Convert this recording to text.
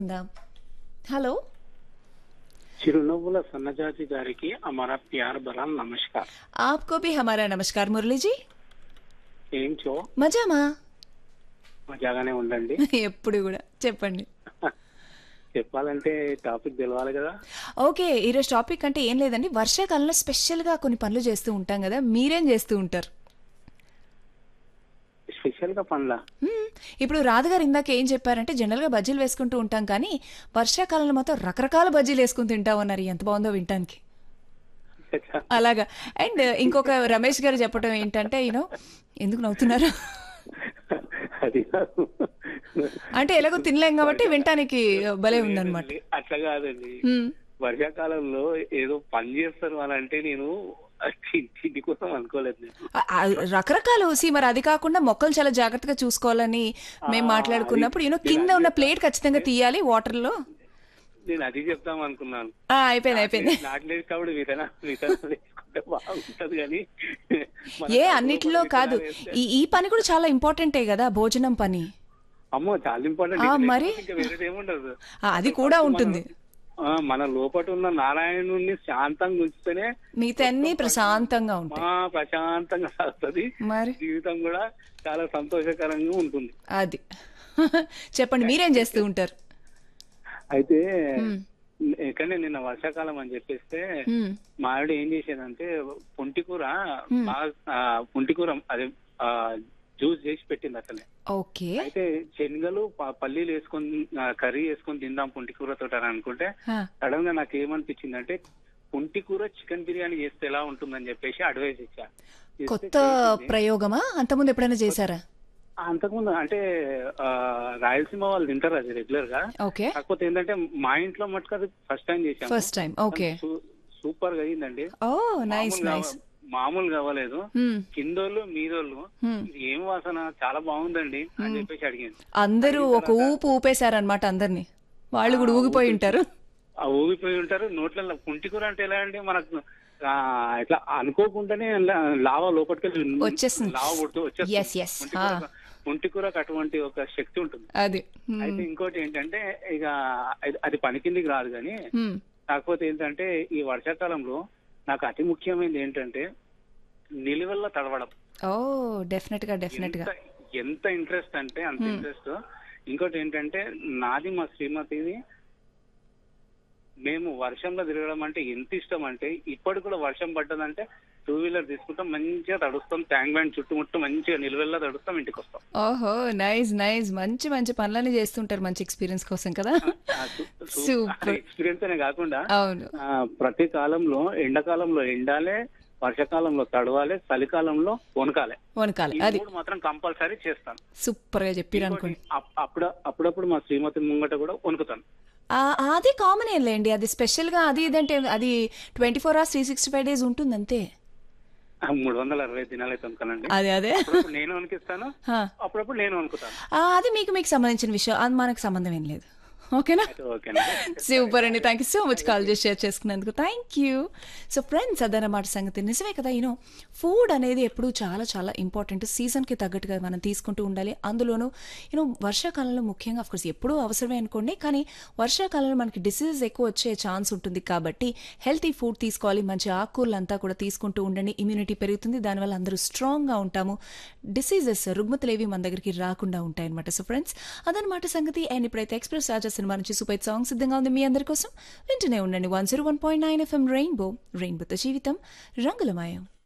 ఉందాం. హలో చిరునవ్వుల సన్నజాతి గారికి అమర ప్యార్ బలాల్ నమస్కార్ आपको भी हमारा नमस्कार मुरली जी ఏం చో మజామా మజాగానే ఉండండి ఎప్పుడు కూడా చెప్పండి చెప్పాలంటే టాపిక్ తెలవాలి కదా ఓకే ఈరోజు టాపిక్ అంటే ఏం లేదండి వర్షాకాలంలో స్పెషల్గా కొన్ని పనులు చేస్తూ ఉంటాం కదా మీరేం చేస్తూ ఉంటారు స్పెషల్ గా పనుల మ్మ్. ఇప్పుడు రాధగారు ఇందాక ఏం చెప్పారంటే జనరల్గా బజ్జీలు వేసుకుంటూ ఉంటాం కానీ వర్షాకాలంలో మాత్రం రకరకాల బజ్జీలు వేసుకుని తింటా ఉన్నారు ఎంత బాగుందో వినటానికి అలాగా అండ్ ఇంకొక రమేష్ గారు చెప్పడం ఏంటంటే యూనో ఎందుకు నవ్వుతున్నారు అది కాదు. అంటే ఎలాగో తినలేం కాబట్టి వినటానికి భలే ఉందన్నమాట అట్లా కాదండి మ్మ్. వర్షాకాలంలో ఏదో పని చేస్తారు అని అంటే నేను తి- తిండి కోసం అనుకోలేదు నేను ఆ- ఆ రకరకాలు సి మరి అది కాకుండా మొక్కలు చాలా జాగ్రత్తగా చూసుకోవాలని మేము మాట్లాడుకున్నప్పుడు యూనో కింద ఉన్న ప్లేట్ ఖచ్చితంగా తీయాలి వాటర్ లో నేను అది చెప్తాం అనుకున్నాను ఆ, అయిపోయింది అయిపోయింది నాట్లేదు కాబట్టి విధన విధన వేసుకుంటే బాగుంటది కానీ మన ఏ కడుపులో అన్నిటిలో పడి కాదు విత్తనాలు వేస్తే- ఈ ఈ పని కూడా చాలా ఇంపార్టెంటే కదా భోజనం పని అమ్మో చాలా ఇంపార్టెంట్ ఆ, మరి? ఇంకా వేరేది ఏముండదు ఆ, అది కూడా ఉంటుంది ఆ, మన లోపట ఉన్న నారాయణుడిని శాంతంగా ఉంచితేనే మిగతా అన్ని ప్రశాంతంగా ఉంటాయి మా ప్రశాంతంగా సాగుతుంది మరి జీవితం కూడా చాలా సంతోషకరంగా ఉంటుంది అది చెప్పండి మీరేం చేస్తూ ఉంటారు అయితే మ్మ్. ఎక్కడనే నిన్న వర్షాకాలం అని చెప్పేస్తే మ్మ్. మా ఆవిడ ఏం చేసేదంటే పుంటికూర బాగా ఆ, పుంటికూర అదే ఆ, జ్యూస్ చేసి పెట్టింది అసలే ఓకే అయితే శనగలు ప- పల్లీలు వేసుకొని ఆ, కర్రీ వేసుకొని తిందాం పుంటికూరతో అని అనుకుంటే ఆ, సడన్ గా నాకు ఏమనిపించింది అంటే పుంటికూర చికెన్ బిర్యానీ చేస్తే ఎలా ఉంటుందని చెప్పేసి అడ్వైస్ ఇచ్చా ఇస్తే కొత్త చేసింది. ప్రయోగమా అంతకుముందు ఎప్పుడైనా చేశారా ఆ, అంతకుముందు అంటే ఆ, రాయలసీమ వాళ్ళు తింటారు అది రెగ్యులర్ గా ఓకే కాకపోతే ఏంటంటే మా ఇంట్లో మటుకు అది ఫస్ట్ టైం చేశాను ఫస్ట్ టైం ఓకే సూపర్ గా అయిందండి ఓ నైస్ మామూలుగా- నైస్ మామూలు కావలేదు కిందోళ్ళు మీదోళ్ళు ఇది ఏం వాసన చాలా బాగుందండి అని చెప్పేసి అడిగింది అందరూ ఒక ఊపు ఊపేశారనమాట అందరినీ వాళ్ళు కూడా ఊగిపోయి ఉంటారు ఆ ఊగిపోయి ఉంటారు నోట్లలో పుంటికూర అంటే ఎలా అండి మనకు ఆ, ఇట్లా అనుకోకుండానే లా- లావా లోపలికి వచ్చేస్తుంది. లావా పుడుతూ Yes, yes. పుంటికూర పుంటికూరకు అటువంటి ఒక శక్తి ఉంటుంది అది మ్మ్. అయితే ఇంకోటి ఏంటంటే ఇక అది- అది పని కిందికి రాదు కానీ మ్మ్. కాకపోతే ఏంటంటే ఈ వర్షాకాలంలో నాకు అతి ముఖ్యమైనది ఏంటంటే నిలువెల్ల తడవడం ఓ డెఫినెట్ గా డెఫినెట్ గా ఎంత ఎంత ఇంట్రెస్ట్ అంటే అంత ఇంట్రెస్ట్ ఇంకోటి ఏంటంటే నాది మా శ్రీమతిది మేము వర్షంలో తిరగడం అంటే ఎంత ఇష్టం అంటే ఇప్పటి కూడా వర్షం పడ్డదంటే టూ వీలర్ తీసుకుంటాం మంచిగా తడుస్తాం ట్యాంక్ బ్యాండ్ చుట్టుముట్టు మంచిగా నిలువెల్లా తడుస్తాం ఇంటికి వస్తాం ఓహో నైస్ నైస్ మంచి మంచి పనులన్నీ చేస్తుంటారు మంచి ఎక్స్పీరియన్స్ కోసం కదా Super. ఎక్స్పీరియన్స్ అనే కాకుండా అవును ఆ, ప్రతి కాలంలో ఎండాకాలంలో ఎండాలే వర్షాకాలంలో తడవాలి చలికాలంలో వణకాలి వనకాలి ఈ అది మూడు మాత్రం కంపల్సరీ చేస్తాను సూపర్ గా చెప్పారు అనుకోండి ఇంకోటి, అప్- అప్పుడు అప్పుడప్పుడు మా శ్రీమతి ముంగట కూడా వణుకుతాను ఆ, అది కామన్ ఏం లేండి అది స్పెషల్ గా అది ఇదంటే అది twenty four hours three sixty five days ఉంటుంది అంతే ఆ, మూడు వందల అరవై దినాలు అయితే వణుకుతానండి అదే అదే అప్పుడప్పుడు నేను వణికిస్తాను హా. అప్పుడప్పుడు నేను వణుకుతాను ఆ, అది మీకు మీకు సంబంధించిన విషయం అది మనకు సంబంధం ఏం లేదు ఓకేనా అయితే ఓకేనా సూపర్ అండి thank you so much call చేసి షేర్ చేసుకున్నందుకు థ్యాంక్ యూ సో ఫ్రెండ్స్ అదన్నమాట సంగతి నిజమే కదా యూనో ఫుడ్ అనేది ఎప్పుడు చాలా చాలా ఇంపార్టెంట్ సీజన్కి తగ్గట్టుగా మనం తీసుకుంటూ ఉండాలి అందులోనూ యూనో వర్షాకాలంలో ముఖ్యంగా అఫ్కోర్స్ ఎప్పుడూ అవసరమే అనుకోండి కానీ వర్షాకాలంలో మనకి డిసీజెస్ ఎక్కువ వచ్చే ఛాన్స్ ఉంటుంది కాబట్టి హెల్తీ ఫుడ్ తీసుకోవాలి మంచి ఆకుకూరలు అంతా కూడా తీసుకుంటూ ఉండండి ఇమ్యూనిటీ పెరుగుతుంది దానివల్ల అందరూ స్ట్రాంగ్గా ఉంటాము డిసీజెస్ రుగ్మతలు ఏవి మన దగ్గరికి రాకుండా ఉంటాయన్నమాట సో ఫ్రెండ్స్ అదనమాట సంగతి అండ్ ఇప్పుడైతే ఎక్స్ప్రెస్ రాజా సినిమా నుంచి సూపర్ సాంగ్ సిద్ధంగా ఉంది మీ అందరి కోసం వింటూనే ఉండండి one zero one point nine FM rainbow రెయిన్బోతో జీవితం రంగులమయం